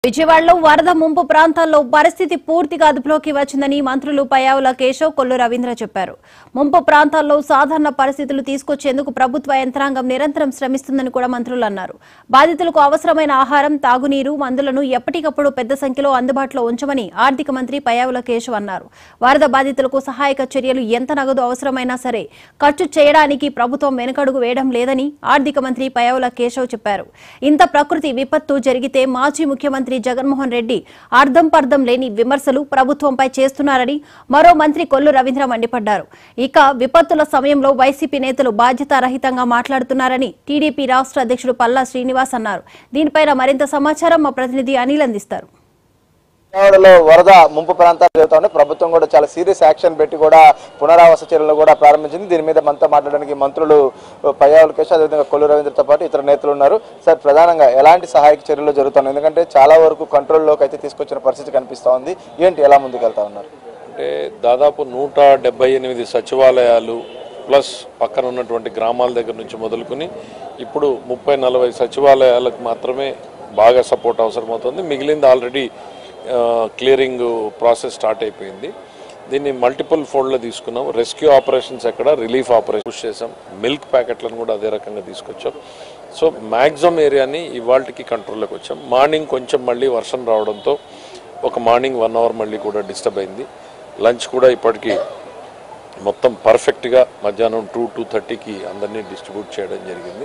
విజయవాడలో వరద ముంపు ప్రాంతాల్లో పరిస్థితి పూర్తిగా అదుపులోకి వచ్చిందని మంత్రులు పయావుల కేశవ్ కొల్లు రవీంద్ర చెప్పారు ముంపు ప్రాంతాల్లో సాధారణ పరిస్థితులు తీసుకొచ్చేందుకు ప్రభుత్వ యంత్రాంగం నిరంతరం శ్రమిస్తుందని కూడా మంత్రులు అన్నారు బాధితులకు అవసరమైన ఆహారం తాగునీరు మందులను ఎప్పటికప్పుడు పెద్ద సంఖ్యలో అందుబాటులో ఉంచమని ఆర్థిక మంత్రి పయావుల కేశవ్ అన్నారు వరద బాధితులకు సహాయక చర్యలు ఎంత నగదు అవసరమైనా సరే ఖర్చు చేయడానికి ప్రభుత్వం వెనుకడుగు వేయడం లేదని ఆర్థిక మంత్రి పయావుల కేశవ్ చెప్పారు ఇంత ప్రకృతి విపత్తు జరిగితే మాజీ ముఖ్యమంత్రి జగన్మోహన్ రెడ్డి అర్థం పర్థం లేని విమర్శలు ప్రభుత్వంపై చేస్తున్నారని మరో మంత్రి కొల్లు రవీంద్ర మండిపడ్డారు ఇక విపత్తుల సమయంలో వైసీపీ నేతలు బాధ్యతారహితంగా మాట్లాడుతున్నారని టీడీపీ రాష్ట్ర అధ్యక్షుడు పల్లా శ్రీనివాస్ అన్నారు దీనిపైన మరింత సమాచారం మా ప్రతినిధి అనిల్ అందిస్తారు విజయవాడలో వరద ముంపు ప్రాంతాలు జరుగుతా ఉన్నాయి ప్రభుత్వం కూడా చాలా సీరియస్ యాక్షన్ పెట్టి కూడా పునరావాస చర్యలు కూడా ప్రారంభించింది దీని మీద మనతో మాట్లాడడానికి మంత్రులు పయ్యావుల కేశ్ అదేవిధంగా కొల్లు రవీంద్రతో పాటు ఇతర నేతలు ఉన్నారు సార్ ప్రధానంగా ఎలాంటి సహాయక చర్యలు జరుగుతున్నాయి ఎందుకంటే చాలా వరకు కంట్రోల్లోకి అయితే తీసుకొచ్చిన పరిస్థితి కనిపిస్తా ఉంది ఏంటి ఎలా ముందుకు వెళ్తా ఉన్నారు అంటే దాదాపు నూట డెబ్బై ఎనిమిది సచివాలయాలు ప్లస్ పక్కన ఉన్నటువంటి గ్రామాల దగ్గర నుంచి మొదలుకొని ఇప్పుడు ముప్పై నలభై సచివాలయాలకు మాత్రమే బాగా సపోర్ట్ అవసరమవుతుంది మిగిలింది ఆల్రెడీ క్లియరింగ్ ప్రాసెస్ స్టార్ట్ అయిపోయింది దీన్ని మల్టిపుల్ ఫోల్డ్లో తీసుకున్నాం రెస్క్యూ ఆపరేషన్స్ ఎక్కడ రిలీఫ్ ఆపరేషన్ పుష్ చేసాం మిల్క్ ప్యాకెట్లను కూడా అదే రకంగా తీసుకొచ్చాం సో మ్యాక్సిమం ఏరియాని ఇవాళకి కంట్రోల్లోకి వచ్చాం మార్నింగ్ కొంచెం మళ్ళీ వర్షం రావడంతో ఒక మార్నింగ్ వన్ అవర్ మళ్ళీ కూడా డిస్టర్బ్ అయింది లంచ్ కూడా ఇప్పటికీ మొత్తం పర్ఫెక్ట్గా మధ్యాహ్నం టూ టూ థర్టీకి అందరినీ డిస్ట్రిబ్యూట్ చేయడం జరిగింది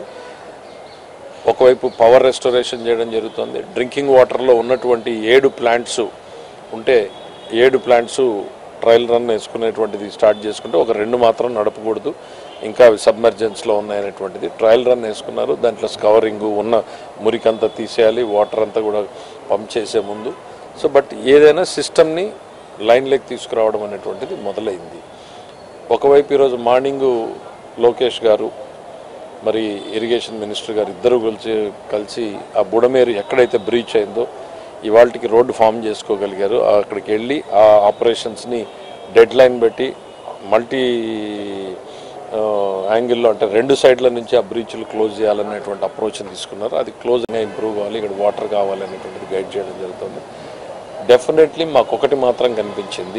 ఒకవైపు పవర్ రెస్టోరేషన్ చేయడం జరుగుతుంది డ్రింకింగ్ వాటర్లో ఉన్నటువంటి ఏడు ప్లాంట్స్ ఉంటే ఏడు ప్లాంట్స్ ట్రయల్ రన్ వేసుకునేటువంటిది స్టార్ట్ చేసుకుంటే ఒక రెండు మాత్రం నడపకూడదు ఇంకా అవి సబ్మర్జెన్స్లో ఉన్నాయనేటువంటిది ట్రయల్ రన్ వేసుకున్నారు దాంట్లో స్కవరింగ్ ఉన్న మురికంతా తీసేయాలి వాటర్ అంతా కూడా పంప్ చేసే ముందు సో బట్ ఏదైనా సిస్టమ్ని లైన్లోకి తీసుకురావడం అనేటువంటిది మొదలైంది ఒకవైపు ఈరోజు మార్నింగు లోకేష్ గారు మరి ఇరిగేషన్ మినిస్టర్ గారు ఇద్దరు కలిసి కలిసి ఆ బుడమేరు ఎక్కడైతే బ్రీచ్ అయిందో ఇవాళకి రోడ్డు ఫామ్ చేసుకోగలిగారు అక్కడికి వెళ్ళి ఆ ఆపరేషన్స్ని డెడ్ లైన్ పెట్టి మల్టీ యాంగిల్లో అంటే రెండు సైడ్ల నుంచి ఆ బ్రీచ్లు క్లోజ్ చేయాలనేటువంటి అప్రోచ్ని తీసుకున్నారు అది క్లోజ్గా ఇంప్రూవ్ కావాలి ఇక్కడ వాటర్ కావాలి అనేటువంటిది గైడ్ చేయడం జరుగుతుంది డెఫినెట్లీ మాకు ఒకటి మాత్రం కనిపించింది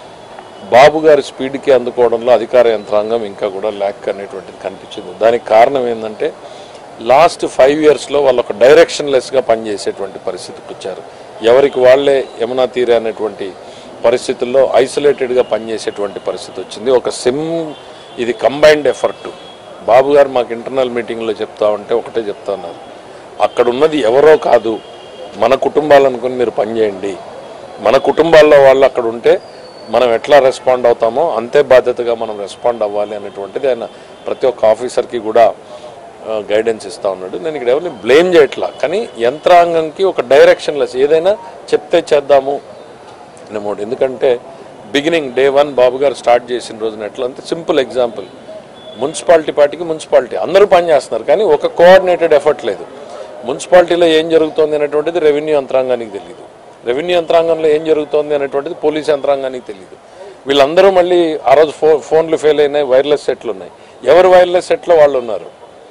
బాబు గారి స్పీడ్కి అందుకోవడంలో అధికార యంత్రాంగం ఇంకా కూడా ల్యాక్ అనేటువంటిది కనిపించింది దానికి కారణం ఏంటంటే లాస్ట్ ఫైవ్ ఇయర్స్లో వాళ్ళు ఒక డైరెక్షన్లెస్గా పనిచేసేటువంటి పరిస్థితికి వచ్చారు ఎవరికి వాళ్ళే యమునా తీరే అనేటువంటి పరిస్థితుల్లో ఐసోలేటెడ్గా పనిచేసేటువంటి పరిస్థితి వచ్చింది ఒక సిమ్ ఇది కంబైన్డ్ ఎఫర్ట్ బాబు గారు మాకు ఇంటర్నల్ మీటింగ్లో చెప్తా ఉంటే ఒకటే చెప్తా ఉన్నారు అక్కడ ఉన్నది ఎవరో కాదు మన కుటుంబాలు అనుకుని మీరు పనిచేయండి మన కుటుంబాల్లో వాళ్ళు అక్కడ ఉంటే మనం ఎట్లా రెస్పాండ్ అవుతామో అంతే బాధ్యతగా మనం రెస్పాండ్ అవ్వాలి అనేటువంటిది ఆయన ప్రతి ఒక్క ఆఫీసర్కి కూడా గైడెన్స్ ఇస్తూ ఉన్నాడు నేను ఇక్కడ ఎవరిని బ్లేమ్ చేయట్లా కానీ యంత్రాంగంకి ఒక డైరెక్షన్లెస్ ఏదైనా చెప్తే చేద్దాము అనేమోడు ఎందుకంటే బిగినింగ్ డే వన్ బాబు గారు స్టార్ట్ చేసిన రోజున ఎట్లా అంటే సింపుల్ ఎగ్జాంపుల్ మున్సిపాలిటీ పార్టీకి మున్సిపాలిటీ అందరూ పనిచేస్తున్నారు కానీ ఒక కోఆర్డినేటెడ్ ఎఫర్ట్ లేదు మున్సిపాలిటీలో ఏం జరుగుతోంది అనేటువంటిది రెవెన్యూ యంత్రాంగానికి తెలియదు రెవెన్యూ యంత్రాంగంలో ఏం జరుగుతోంది అనేటువంటిది పోలీస్ యంత్రాంగానికి తెలియదు వీళ్ళందరూ మళ్ళీ ఆ రోజు ఫో ఫోన్లు ఫెయిల్ అయినాయి వైర్లెస్ సెట్లు ఉన్నాయి ఎవరు వైర్లెస్ సెట్లో వాళ్ళు ఉన్నారు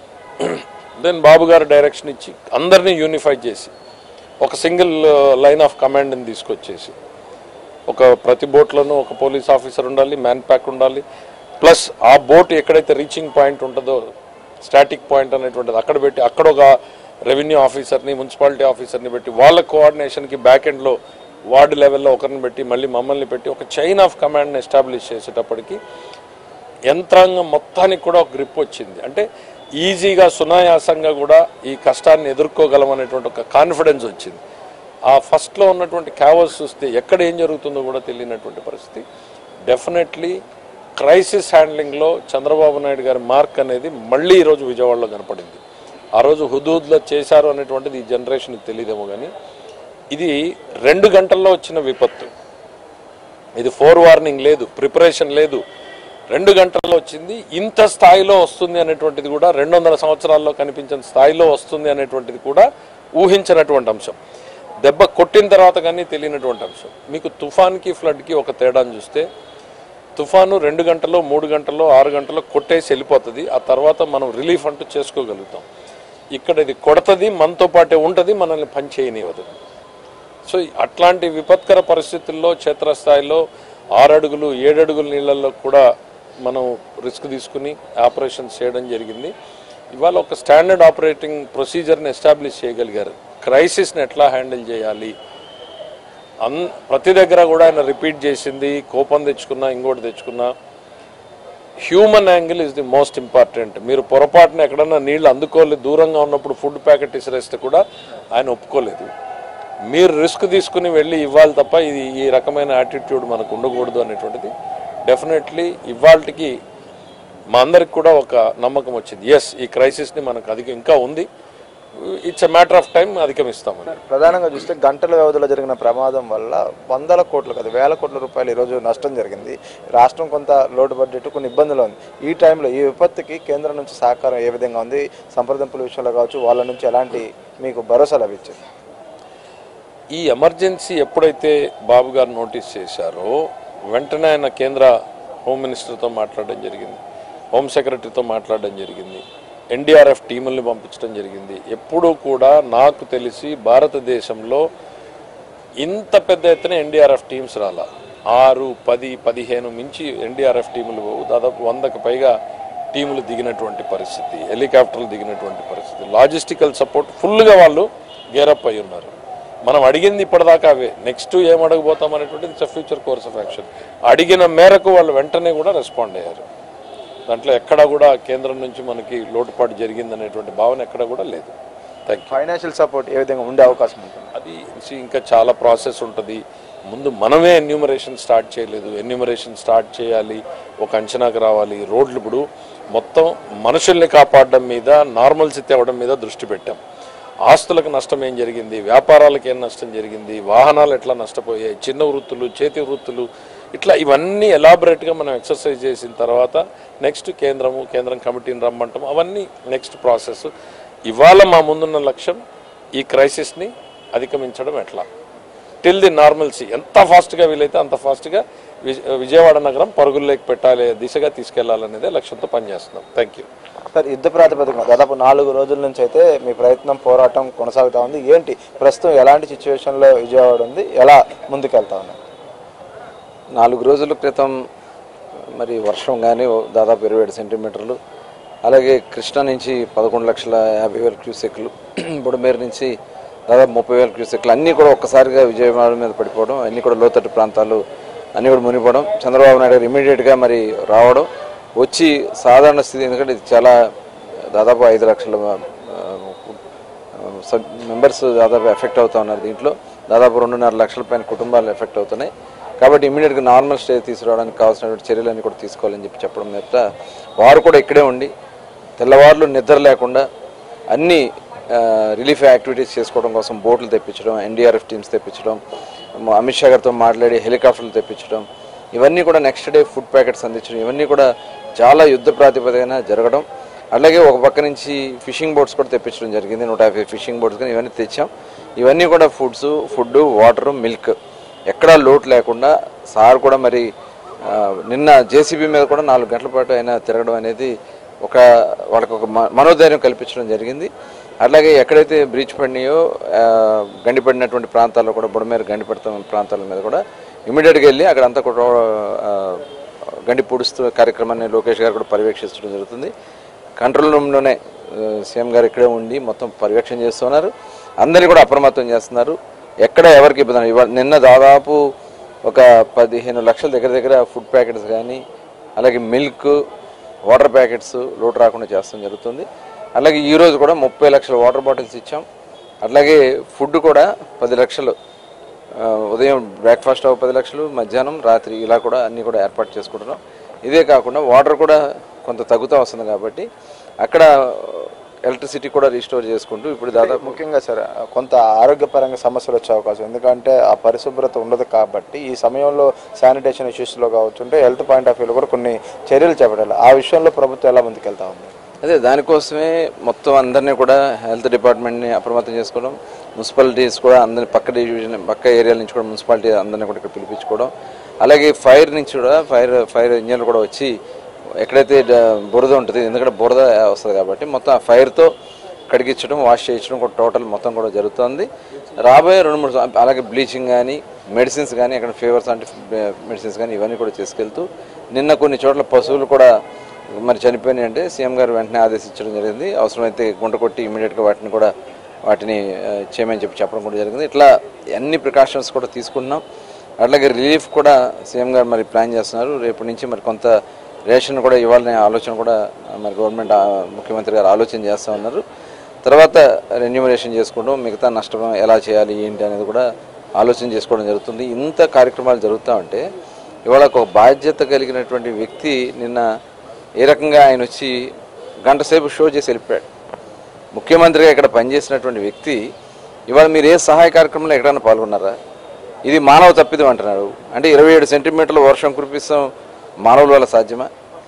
దెన్ బాబు గారు డైరెక్షన్ ఇచ్చి అందరినీ యూనిఫై చేసి ఒక సింగిల్ లైన్ ఆఫ్ కమాండ్ని తీసుకొచ్చేసి ఒక ప్రతి బోట్లోనూ ఒక పోలీస్ ఆఫీసర్ ఉండాలి మ్యాన్ ప్యాక్ ఉండాలి ప్లస్ ఆ బోట్ ఎక్కడైతే రీచింగ్ పాయింట్ ఉంటుందో స్టాటిక్ పాయింట్ అనేటువంటిది అక్కడ పెట్టి అక్కడ ఒక రెవెన్యూ ఆఫీసర్ని మున్సిపాలిటీ ఆఫీసర్ని పెట్టి వాళ్ళ కోఆర్డినేషన్కి బ్యాక్ ఎండ్లో వార్డు లెవెల్లో ఒకరిని పెట్టి మళ్ళీ మమ్మల్ని పెట్టి ఒక చైన్ ఆఫ్ కమాండ్ని ఎస్టాబ్లిష్ చేసేటప్పటికి యంత్రాంగం మొత్తానికి కూడా ఒక గ్రిప్ వచ్చింది అంటే ఈజీగా సునాయాసంగా కూడా ఈ కష్టాన్ని ఎదుర్కోగలం అనేటువంటి ఒక కాన్ఫిడెన్స్ వచ్చింది ఆ ఫస్ట్లో ఉన్నటువంటి క్యావల్స్ చూస్తే ఎక్కడ ఏం జరుగుతుందో కూడా తెలియనటువంటి పరిస్థితి డెఫినెట్లీ క్రైసిస్ హ్యాండ్లింగ్లో చంద్రబాబు నాయుడు గారి మార్క్ అనేది మళ్ళీ ఈరోజు విజయవాడలో కనపడింది ఆ రోజు హుదూద్లో చేశారు అనేటువంటిది ఈ జనరేషన్కి తెలియదేమో కానీ ఇది రెండు గంటల్లో వచ్చిన విపత్తు ఇది ఫోర్ వార్నింగ్ లేదు ప్రిపరేషన్ లేదు రెండు గంటల్లో వచ్చింది ఇంత స్థాయిలో వస్తుంది అనేటువంటిది కూడా రెండు వందల సంవత్సరాల్లో కనిపించిన స్థాయిలో వస్తుంది అనేటువంటిది కూడా ఊహించినటువంటి అంశం దెబ్బ కొట్టిన తర్వాత కానీ తెలియనటువంటి అంశం మీకు తుఫాన్కి ఫ్లడ్కి ఒక తేడాను చూస్తే తుఫాను రెండు గంటల్లో మూడు గంటల్లో ఆరు గంటల్లో కొట్టేసి వెళ్ళిపోతుంది ఆ తర్వాత మనం రిలీఫ్ అంటూ చేసుకోగలుగుతాం ఇక్కడ ఇది కొడతది మనతో పాటే ఉంటుంది మనల్ని పని చేయనివ్వదు సో అట్లాంటి విపత్కర పరిస్థితుల్లో క్షేత్రస్థాయిలో ఆరు అడుగులు ఏడు అడుగుల నీళ్ళల్లో కూడా మనం రిస్క్ తీసుకుని ఆపరేషన్స్ చేయడం జరిగింది ఇవాళ ఒక స్టాండర్డ్ ఆపరేటింగ్ ప్రొసీజర్ని ఎస్టాబ్లిష్ చేయగలిగారు క్రైసిస్ని ఎట్లా హ్యాండిల్ చేయాలి అన్ ప్రతి దగ్గర కూడా ఆయన రిపీట్ చేసింది కోపం తెచ్చుకున్నా ఇంకోటి తెచ్చుకున్నా human angle is the most important మీరు పొరపాటున ఎక్కడన్నా నీళ్ళు అందుకోలేదు దూరంగా ఉన్నప్పుడు ఫుడ్ ప్యాకెట్ ఇసిరేస్తే కూడా ఆయన ఒప్పుకోలేదు మీరు రిస్క్ తీసుకుని వెళ్ళి ఇవ్వాలి తప్ప ఇది ఈ రకమైన యాటిట్యూడ్ మనకు ఉండకూడదు అనేటువంటిది డెఫినెట్లీ ఇవాళకి మా అందరికి కూడా ఒక నమ్మకం వచ్చింది ఎస్ ఈ క్రైసిస్ని మనకు అధిక ఇంకా ఉంది it's a matter of time అధిగమిస్తామని ప్రధానంగా చూస్తే గంటల వ్యవధిలో జరిగిన ప్రమాదం వల్ల వందల కోట్లు కాదు వేల కోట్ల రూపాయలు ఈరోజు నష్టం జరిగింది రాష్ట్రం కొంత లోటు బడ్జెట్ కొన్ని ఇబ్బందులు ఉంది ఈ టైంలో ఈ విపత్తుకి కేంద్రం నుంచి సహకారం ఏ విధంగా ఉంది సంప్రదింపుల విషయంలో కావచ్చు వాళ్ళ నుంచి ఎలాంటి మీకు భరోసా లభించింది ఈ ఎమర్జెన్సీ ఎప్పుడైతే బాబు గారు నోటీస్ చేశారో వెంటనే ఆయన కేంద్ర హోమ్ మినిస్టర్తో మాట్లాడడం జరిగింది హోమ్ సెక్రటరీతో మాట్లాడడం జరిగింది ఎన్డీఆర్ఎఫ్ టీముల్ని పంపించడం జరిగింది ఎప్పుడూ కూడా నాకు తెలిసి భారతదేశంలో ఇంత పెద్ద ఎత్తున ఎన్డీఆర్ఎఫ్ టీమ్స్ రాలా ఆరు పది పదిహేను మించి ఎన్డీఆర్ఎఫ్ టీములు దాదాపు వందకు పైగా టీములు దిగినటువంటి పరిస్థితి హెలికాప్టర్లు దిగినటువంటి పరిస్థితి లాజిస్టికల్ సపోర్ట్ ఫుల్గా వాళ్ళు గేరప్ అయి ఉన్నారు మనం అడిగింది ఇప్పటిదాకా అవే నెక్స్ట్ ఏం అడగబోతాం అనేటువంటిది it's future course of action అడిగిన మేరకు వాళ్ళు వెంటనే కూడా రెస్పాండ్ అయ్యారు దాంట్లో ఎక్కడ కూడా కేంద్రం నుంచి మనకి లోటుపాటు జరిగిందనేటువంటి భావన ఎక్కడ కూడా లేదు థ్యాంక్ యూ ఫైనాన్షియల్ సపోర్ట్ ఏ విధంగా ఉండే అవకాశం ఉంటుంది అది see, ఇంకా చాలా ప్రాసెస్ ఉంటుంది ముందు మనమే ఎన్యూమరేషన్ స్టార్ట్ చేయలేదు ఎన్యూమరేషన్ స్టార్ట్ చేయాలి ఒక అంచనాకు రావాలి రోడ్లు ఇప్పుడు మొత్తం మనుషుల్ని కాపాడడం మీద నార్మల్సీ తేవడం మీద దృష్టి పెట్టాం ఆస్తులకు నష్టం ఏం జరిగింది వ్యాపారాలకు ఏం నష్టం జరిగింది వాహనాలు ఎట్లా నష్టపోయాయి చిన్న వృత్తులు చేతి వృత్తులు ఇట్లా ఇవన్నీ ఎలాబరేట్గా మనం ఎక్సర్సైజ్ చేసిన తర్వాత నెక్స్ట్ కేంద్రము కేంద్రం కమిటీని రమ్మంటాం అవన్నీ నెక్స్ట్ ప్రాసెస్ ఇవాళ మా ముందున్న లక్ష్యం ఈ క్రైసిస్ని అధిగమించడం ఎట్లా టిల్ ది నార్మల్సీ ఎంత ఫాస్ట్గా వీలైతే అంత ఫాస్ట్గా విజయవాడ నగరం పరుగుల్లోకి పెట్టాలి దిశగా తీసుకెళ్లాలనేదే లక్ష్యంతో పనిచేస్తున్నాం థ్యాంక్ యూ సార్ యుద్ధ ప్రాతిపదికన దాదాపు నాలుగు రోజుల నుంచి అయితే మీ ప్రయత్నం పోరాటం కొనసాగుతా ఉంది ఏంటి ప్రస్తుతం ఎలాంటి సిచ్యువేషన్లో విజయవాడ ఉంది ఎలా ముందుకెళ్తా ఉన్నారు నాలుగు రోజుల క్రితం మరి వర్షం కానీ దాదాపు ఇరవై ఏడు సెంటీమీటర్లు అలాగే కృష్ణా నుంచి పదకొండు లక్షల యాభై వేల క్యూసెక్లు బుడమేరు నుంచి దాదాపు ముప్పై వేల క్యూసెక్లు అన్నీ కూడా ఒక్కసారిగా విజయవాడ మీద పడిపోవడం అన్నీ కూడా లోతట్టు ప్రాంతాలు అన్నీ కూడా మునిగిపోవడం చంద్రబాబు నాయుడు గారు ఇమీడియట్గా మరి రావడం వచ్చి సాధారణ స్థితి ఎందుకంటే ఇది చాలా దాదాపు ఐదు లక్షల ఆ, సబ్ మెంబర్స్ దాదాపు ఎఫెక్ట్ అవుతా ఉన్నారు దీంట్లో దాదాపు రెండున్నర లక్షల పైన కుటుంబాలు ఎఫెక్ట్ అవుతున్నాయి కాబట్టి ఇమీడియట్గా నార్మల్ స్టేజ్ తీసుకురావడానికి కావాల్సినటువంటి చర్యలన్నీ కూడా తీసుకోవాలని చెప్పి చెప్పడం మీద వారు కూడా ఇక్కడే ఉండి తెల్లవారులు నిద్ర లేకుండా అన్ని రిలీఫ్ యాక్టివిటీస్ చేసుకోవడం కోసం బోట్లు తెప్పించడం ఎన్డీఆర్ఎఫ్ టీమ్స్ తెప్పించడం మ- అమిత్ షా గారితో మాట్లాడి హెలికాప్టర్లు తెప్పించడం ఇవన్నీ కూడా నెక్స్ట్ డే ఫుడ్ ప్యాకెట్స్ అందించడం ఇవన్నీ కూడా చాలా యుద్ధ ప్రాతిపదికన జరగడం అలాగే ఒక పక్క నుంచి ఫిషింగ్ బోట్స్ కూడా తెప్పించడం జరిగింది నూట యాభై ఫిషింగ్ బోట్స్ కానీ ఇవన్నీ తెచ్చాం ఇవన్నీ కూడా ఫుడ్స్ ఫుడ్ వాటర్ మిల్క్ ఎక్కడా లోటు లేకుండా సార్ కూడా మరి ఆ, నిన్న జేసీబీ మీద కూడా నాలుగు గంటల పాటు ఆయన తిరగడం అనేది ఒక వాళ్ళకి ఒక మ- మనోధైర్యం కల్పించడం జరిగింది అట్లాగే ఎక్కడైతే బ్రీచ్ పడినాయో ఆ, గండిపడినటువంటి ప్రాంతాల్లో కూడా బుడమేరు గండిపడుతున్న ప్రాంతాల మీద కూడా ఇమీడియట్గా వెళ్ళి అక్కడ అంతా కూడా ఆ, గండి పూడుస్తూ కార్యక్రమాన్ని లోకేష్ గారు కూడా పర్యవేక్షించడం జరుగుతుంది కంట్రోల్ రూమ్లోనే ఆ, సీఎం గారు ఇక్కడే ఉండి మొత్తం పర్యవేక్షణ చేస్తున్నారు అందరినీ కూడా అప్రమత్తం చేస్తున్నారు ఎక్కడ ఎవరికి ఇబ్బంది లేదు. ఇవాళ నిన్న దాదాపు ఒక పదిహేను లక్షల దగ్గర దగ్గర ఫుడ్ ప్యాకెట్స్ కానీ అలాగే మిల్క్ వాటర్ ప్యాకెట్స్ లోటు రాకుండా చేస్తాం జరుగుతుంది అలాగే ఈ రోజు కూడా ముప్పై లక్షల వాటర్ బాటిల్స్ ఇచ్చాం అట్లాగే ఫుడ్ కూడా పది లక్షలు ఆ, ఉదయం బ్రేక్ఫాస్ట్ ఒక పది లక్షలు మధ్యాహ్నం రాత్రి ఇలా కూడా అన్నీ కూడా ఏర్పాటు చేసుకుంటున్నాం ఇదే కాకుండా వాటర్ కూడా కొంత తగ్గుతూ వస్తుంది కాబట్టి అక్కడ ఎలక్ట్రిసిటీ కూడా రీస్టోర్ చేసుకుంటూ ఇప్పుడు దాదాపు ముఖ్యంగా సార్ కొంత ఆరోగ్యపరంగా సమస్యలు వచ్చే అవకాశం ఎందుకంటే ఆ పరిశుభ్రత ఉండదు కాబట్టి ఈ సమయంలో శానిటేషన్ ఇష్యూస్లో కావచ్చు అంటే హెల్త్ పాయింట్ ఆఫ్ వ్యూలో కూడా కొన్ని చర్యలు చేపట్టాలి ఆ విషయంలో ప్రభుత్వం ఎలా ముందుకెళ్తా ఉంది అదే దానికోసమే మొత్తం అందరినీ కూడా హెల్త్ డిపార్ట్మెంట్ని అప్రమత్తం చేసుకోవడం మున్సిపాలిటీస్ కూడా అందరిని పక్క డివిజన్ పక్క ఏరియాల నుంచి కూడా మున్సిపాలిటీ అందరినీ కూడా ఇక్కడ పిలిపించుకోవడం అలాగే ఫైర్ నుంచి కూడా ఫైర్ ఫైర్ ఇంజన్లు కూడా వచ్చి ఎక్కడైతే డ- బురద ఉంటుంది ఎందుకంటే బురద వస్తుంది కాబట్టి మొత్తం ఆ ఫైర్తో కడిగించడం వాష్ చేయించడం కూడా టోటల్ మొత్తం కూడా జరుగుతుంది రాబోయే రెండు మూడు సం- అలాగే బ్లీచింగ్ కానీ మెడిసిన్స్ కానీ అక్కడ ఫీవర్స్ అంటే మెడిసిన్స్ కానీ ఇవన్నీ కూడా తీసుకెళ్తూ నిన్న కొన్ని చోట్ల పశువులు కూడా మరి చనిపోయినాయి అంటే సీఎం గారు వెంటనే ఆదేశించడం జరిగింది అవసరమైతే గుంట కొట్టి ఇమీడియట్గా వాటిని కూడా వాటిని ఆ, చేయమని చెప్పి చెప్పడం కూడా జరిగింది ఇట్లా అన్ని ప్రికాషన్స్ కూడా తీసుకుంటున్నాం అట్లాగే రిలీఫ్ కూడా సీఎం గారు మరి ప్లాన్ చేస్తున్నారు రేపు నుంచి మరి కొంత రేషన్ కూడా ఇవ్వాలనే ఆలోచన కూడా ఆ, మరి గవర్నమెంట్ ఆ, ముఖ్యమంత్రి గారు ఆలోచన చేస్తూ ఉన్నారు తర్వాత రెన్యూమరేషన్ చేసుకుంటూ మిగతా నష్టం ఎలా చేయాలి ఏంటి అనేది కూడా ఆలోచన చేసుకోవడం జరుగుతుంది ఇంత కార్యక్రమాలు జరుగుతూ ఉంటే ఇవాళ ఒక బాధ్యత కలిగినటువంటి వ్యక్తి నిన్న ఏ రకంగా ఆయన వచ్చి గంట సేపు షో చేసి వెళ్ళిపోయాడు ముఖ్యమంత్రిగా ఇక్కడ పనిచేసినటువంటి వ్యక్తి ఇవాళ మీరు ఏ సహాయ కార్యక్రమంలో ఎక్కడైనా పాల్గొన్నారా ఇది మానవ తప్పిదం అంటున్నారు అంటే ఇరవై ఏడు సెంటీమీటర్ల వర్షం కురిపిస్తాం మానవుల వల్ల సాధ్యమా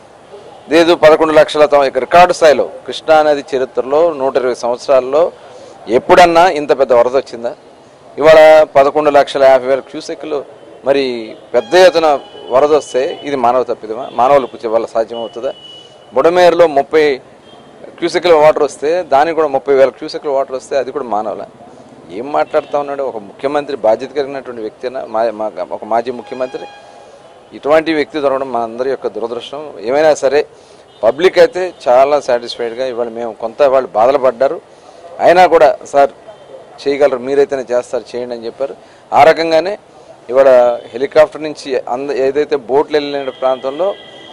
లేదు పదకొండు లక్షల తొంభై ఇక రికార్డు స్థాయిలో కృష్ణా నది చరిత్రలో నూట ఇరవై సంవత్సరాల్లో ఎప్పుడన్నా ఇంత పెద్ద వరద వచ్చిందా ఇవాళ పదకొండు లక్షల యాభై వేల క్యూసెక్లు మరి పెద్ద ఎత్తున వరద వస్తే ఇది మానవ తప్పిదమా మానవులకు వల్ల సాధ్యమవుతుందా బుడమేరులో ముప్పై క్యూసెక్ల వాటర్ వస్తే దానికి కూడా ముప్పై వేల క్యూసెక్ల వాటర్ వస్తే అది కూడా మానవుల ఏం మాట్లాడుతూ ఉన్నాడు ఒక ముఖ్యమంత్రి బాధ్యత కలిగినటువంటి వ్యక్తి మా మా- ఒక మాజీ ముఖ్యమంత్రి ఇటువంటి వ్యక్తి దొరకడం మా అందరి యొక్క దురదృష్టం ఏమైనా సరే పబ్లిక్ అయితే చాలా సాటిస్ఫైడ్గా ఇవాళ మేము కొంత వాళ్ళు బాధలు పడ్డారు అయినా కూడా సార్ చేయగలరు మీరైతేనే చేస్తారు చేయండి అని చెప్పారు ఆ రకంగానే ఇవాళ హెలికాప్టర్ నుంచి అంద ఏదైతే బోట్లు వెళ్ళిన ప్రాంతంలో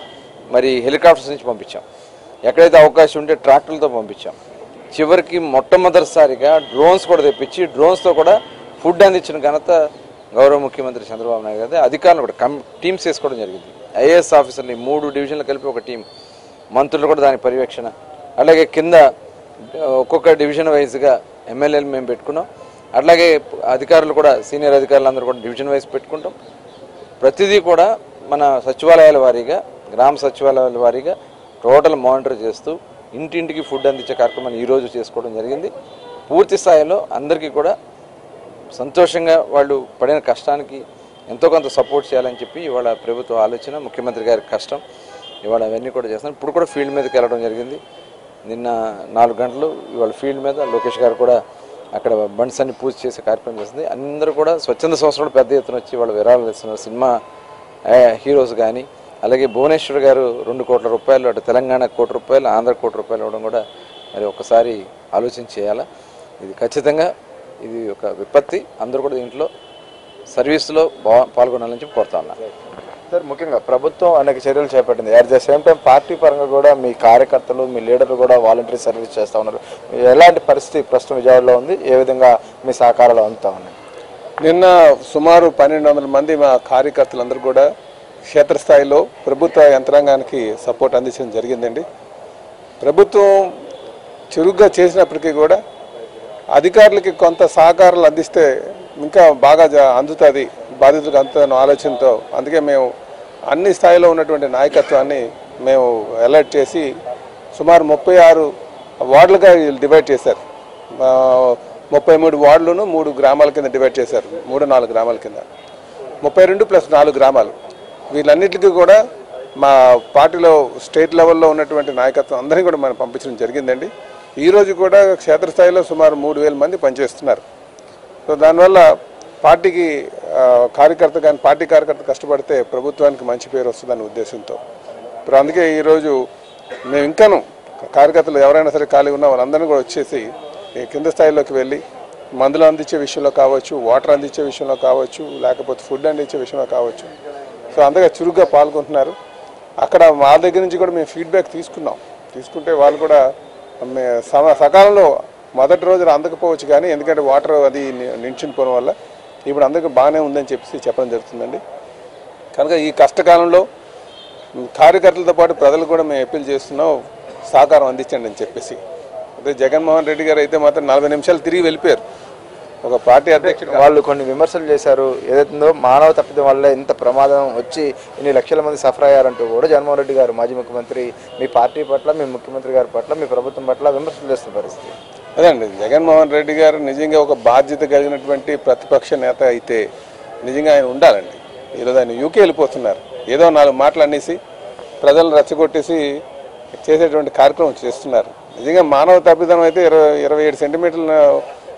మరి హెలికాప్టర్స్ నుంచి పంపించాం ఎక్కడైతే అవకాశం ఉంటే ట్రాక్టర్లతో పంపించాం చివరికి మొట్టమొదటిసారిగా డ్రోన్స్ కూడా తెప్పించి డ్రోన్స్తో కూడా ఫుడ్ అందించిన ఘనత గౌరవ ముఖ్యమంత్రి చంద్రబాబు నాయుడు గారి అధికారులు కూడా కమ్ టీమ్స్ వేసుకోవడం జరిగింది ఐఏఎస్ ఆఫీసర్ని మూడు డివిజన్లు కలిపి ఒక టీం మంత్రులు కూడా దాని పర్యవేక్షణ అలాగే కింద ఒక్కొక్క డివిజన్ వైజ్గా ఎమ్మెల్యేలు మేము పెట్టుకున్నాం అట్లాగే అధికారులు కూడా సీనియర్ అధికారులు అందరూ కూడా డివిజన్ వైజ్ పెట్టుకుంటాం ప్రతిదీ కూడా మన సచివాలయాల వారీగా గ్రామ సచివాలయాల వారీగా టోటల్ మానిటర్ చేస్తూ ఇంటింటికి ఫుడ్ అందించే కార్యక్రమాన్ని ఈరోజు చేసుకోవడం జరిగింది పూర్తి స్థాయిలో అందరికీ కూడా సంతోషంగా వాళ్ళు పడిన కష్టానికి ఎంతో కొంత సపోర్ట్ చేయాలని చెప్పి ఇవాళ ప్రభుత్వ ఆలోచన ముఖ్యమంత్రి గారి కష్టం ఇవాళ అవన్నీ కూడా చేస్తాం ఇప్పుడు కూడా ఫీల్డ్ మీదకి వెళ్ళడం జరిగింది నిన్న నాలుగు గంటలు ఇవాళ ఫీల్డ్ మీద లోకేష్ గారు కూడా అక్కడ బండ్స్ అన్ని పూజ చేసే కార్యక్రమం చేస్తుంది అందరూ కూడా స్వచ్ఛంద సంస్థలు పెద్ద ఎత్తున వచ్చి వాళ్ళు విరాళాలు ఇస్తున్నారు సినిమా ఆ, హీరోస్ కానీ అలాగే భువనేశ్వర్ గారు రెండు కోట్ల రూపాయలు అటు తెలంగాణ కోటి రూపాయలు ఆంధ్ర కోటి రూపాయలు ఇవ్వడం కూడా మరి ఒకసారి ఆలోచన చేయాలా ఇది ఖచ్చితంగా ఇది ఒక విపత్తి అందరూ కూడా దీంట్లో సర్వీస్లో బా పాల్గొనాలని చెప్పి కోరుతా ఉన్నా సార్ ముఖ్యంగా ప్రభుత్వం అనేక చర్యలు చేపట్టింది at the same time party పరంగా కూడా మీ కార్యకర్తలు మీ లీడర్లు కూడా వాలంటరీ సర్వీస్ చేస్తూ ఉన్నారు ఎలాంటి పరిస్థితి ప్రస్తుతం విజయవాడలో ఉంది ఏ విధంగా మీ సహకారాలు అందుతా ఉన్నాయి నిన్న సుమారు పన్నెండు వందల మంది మా కార్యకర్తలందరూ కూడా క్షేత్రస్థాయిలో ప్రభుత్వ యంత్రాంగానికి సపోర్ట్ అందించడం జరిగిందండి ప్రభుత్వం చురుగ్గా చేసినప్పటికీ కూడా అధికారులకి కొంత సహకారాలు అందిస్తే ఇంకా బాగా జ- అందుతుంది బాధితులకు అందుతున్న ఆలోచనతో అందుకే మేము అన్ని స్థాయిలో ఉన్నటువంటి నాయకత్వాన్ని మేము అలర్ట్ చేసి సుమారు ముప్పై ఆరు వార్డులుగా వీళ్ళు డివైడ్ చేశారు ఆ, ముప్పై మూడు వార్డులను మూడు గ్రామాల కింద డివైడ్ చేశారు మూడు నాలుగు గ్రామాల కింద ముప్పై రెండు ప్లస్ నాలుగు గ్రామాలు వీళ్ళన్నిటికీ కూడా మా పార్టీలో స్టేట్ లెవెల్లో ఉన్నటువంటి నాయకత్వం అందరినీ కూడా మనం పంపించడం జరిగిందండి ఈ రోజు కూడా క్షేత్రస్థాయిలో సుమారు మూడు వేల మంది పనిచేస్తున్నారు సో దానివల్ల పార్టీకి ఆ, కార్యకర్త కానీ పార్టీ కార్యకర్త కష్టపడితే ప్రభుత్వానికి మంచి పేరు వస్తుందనే ఉద్దేశంతో ఇప్పుడు అందుకే ఈరోజు మేము ఇంకాను కార్యకర్తలు ఎవరైనా సరే ఖాళీ ఉన్న వాళ్ళందరినీ కూడా వచ్చేసి ఈ కింద స్థాయిలోకి వెళ్ళి మందులు అందించే విషయంలో కావచ్చు వాటర్ అందించే విషయంలో కావచ్చు లేకపోతే ఫుడ్ అందించే విషయంలో కావచ్చు సో అందుకే చురుగ్గా పాల్గొంటున్నారు అక్కడ మా దగ్గర నుంచి కూడా మేము ఫీడ్బ్యాక్ తీసుకున్నాం తీసుకుంటే వాళ్ళు కూడా మే- సమ- సకాలంలో మొదటి రోజున అందకపోవచ్చు కానీ ఎందుకంటే వాటర్ అది ని- నించుని పోవడం వల్ల ఇప్పుడు అందరికీ బాగానే ఉందని చెప్పేసి చెప్పడం జరుగుతుందండి కనుక ఈ కష్టకాలంలో కార్యకర్తలతో పాటు ప్రజలు కూడా మేము అప్పీల్ చేస్తున్నాం సహకారం అందించండి అని చెప్పేసి అదే జగన్మోహన్ రెడ్డి గారు అయితే మాత్రం నలభై నిమిషాలు తిరిగి వెళ్ళిపోయారు ఒక పార్టీ అధ్యక్షుడు వాళ్ళు కొన్ని విమర్శలు చేశారు ఏదైతుందో మానవ తప్పిదం వల్ల ఇంత ప్రమాదం వచ్చి ఇన్ని లక్షల మంది సఫర్ అయ్యారంటూ కూడా జగన్మోహన్ రెడ్డి గారు మాజీ ముఖ్యమంత్రి మీ పార్టీ పట్ల మీ ముఖ్యమంత్రి గారి పట్ల మీ ప్రభుత్వం పట్ల విమర్శలు చేస్తున్న పరిస్థితి అదండి జగన్మోహన్ రెడ్డి గారు నిజంగా ఒక బాధ్యత కలిగినటువంటి ప్రతిపక్ష నేత అయితే నిజంగా ఆయన ఉండాలండి ఈరోజు ఆయన యూకే వెళ్ళిపోతున్నారు ఏదో నాలుగు మాటలు అనేసి ప్రజలు రెచ్చగొట్టేసి చేసేటువంటి కార్యక్రమం చేస్తున్నారు నిజంగా మానవ తప్పిదం అయితే ఇరవై ఇరవై ఏడు సెంటీమీటర్ల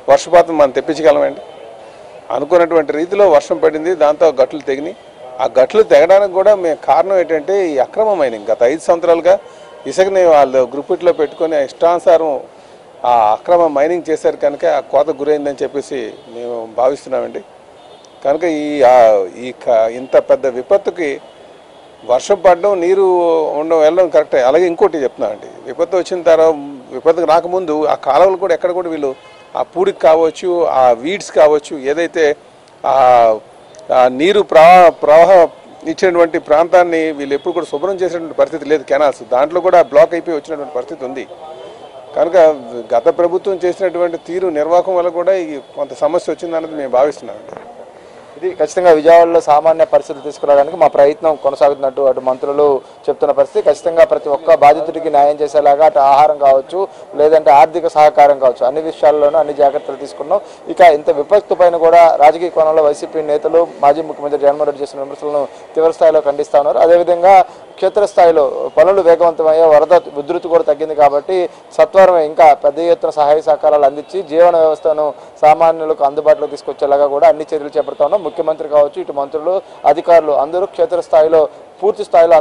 వర్షపాతం మనం తెప్పించగలమండి అనుకున్నటువంటి రీతిలో వర్షం పడింది దాంతో గట్లు తెగినాయి ఆ గట్లు తెగడానికి కూడా మేము కారణం ఏంటంటే ఈ అక్రమ మైనింగ్ గత ఐదు సంవత్సరాలుగా ఇసుకని వాళ్ళు గ్రూపిట్లో పెట్టుకొని ఇష్టానుసారం ఆ అక్రమ మైనింగ్ చేశారు కనుక ఆ కోత గురైందని చెప్పేసి మేము భావిస్తున్నామండి కనుక ఈ ఆ- ఈ క- ఇంత పెద్ద విపత్తుకి వర్షం పడడం నీరు ఉండడం వెళ్ళడం కరెక్టే అలాగే ఇంకోటి చెప్తున్నానండి విపత్తు వచ్చిన తర్వాత విపత్తుకు రాకముందు ఆ కాలువలు కూడా ఎక్కడ కూడా వీళ్ళు ఆ పూడికి కావచ్చు ఆ వీడ్స్ కావచ్చు ఏదైతే ఆ ఆ నీరు ప్రవాహ ప్రవాహం ఇచ్చినటువంటి ప్రాంతాన్ని వీళ్ళు ఎప్పుడు కూడా శుభ్రం చేసినటువంటి పరిస్థితి లేదు కెనాల్స్ దాంట్లో కూడా బ్లాక్ అయిపోయి వచ్చినటువంటి పరిస్థితి ఉంది కనుక గత ప్రభుత్వం చేసినటువంటి తీరు నిర్వాహకం వల్ల కూడా ఈ కొంత సమస్య వచ్చిందన్నది మేము భావిస్తున్నామండి ఇది ఖచ్చితంగా విజయవాడలో సామాన్య పరిస్థితులు తీసుకురావడానికి మా ప్రయత్నం కొనసాగుతున్నట్టు అటు మంత్రులు చెప్తున్న పరిస్థితి ఖచ్చితంగా ప్రతి ఒక్క బాధితుడికి న్యాయం చేసేలాగా అటు ఆహారం కావచ్చు లేదంటే ఆర్థిక సహకారం కావచ్చు అన్ని విషయాల్లోనూ అన్ని జాగ్రత్తలు తీసుకున్నాం ఇక ఇంత విపత్తు పైన కూడా రాజకీయ కోణంలో వైసీపీ నేతలు మాజీ ముఖ్యమంత్రి జగన్మోహన్ రెడ్డి చేసిన విమర్శలను తీవ్ర స్థాయిలో ఖండిస్తా ఉన్నారు అదేవిధంగా క్షేత్రస్థాయిలో పనులు వేగవంతమయ్యే వరద ఉధృతి కూడా తగ్గింది కాబట్టి సత్వరమే ఇంకా పెద్ద ఎత్తున సహాయ సహకారాలు అందించి జీవన వ్యవస్థను సామాన్యులకు అందుబాటులో తీసుకొచ్చేలాగా కూడా అన్ని చర్యలు చేపడతా ఉన్నాం ముఖ్యమంత్రి కావచ్చు ఇటు మంత్రులు అధికారులు అందరూ క్షేత్రస్థాయిలో పూర్తి స్థాయిలో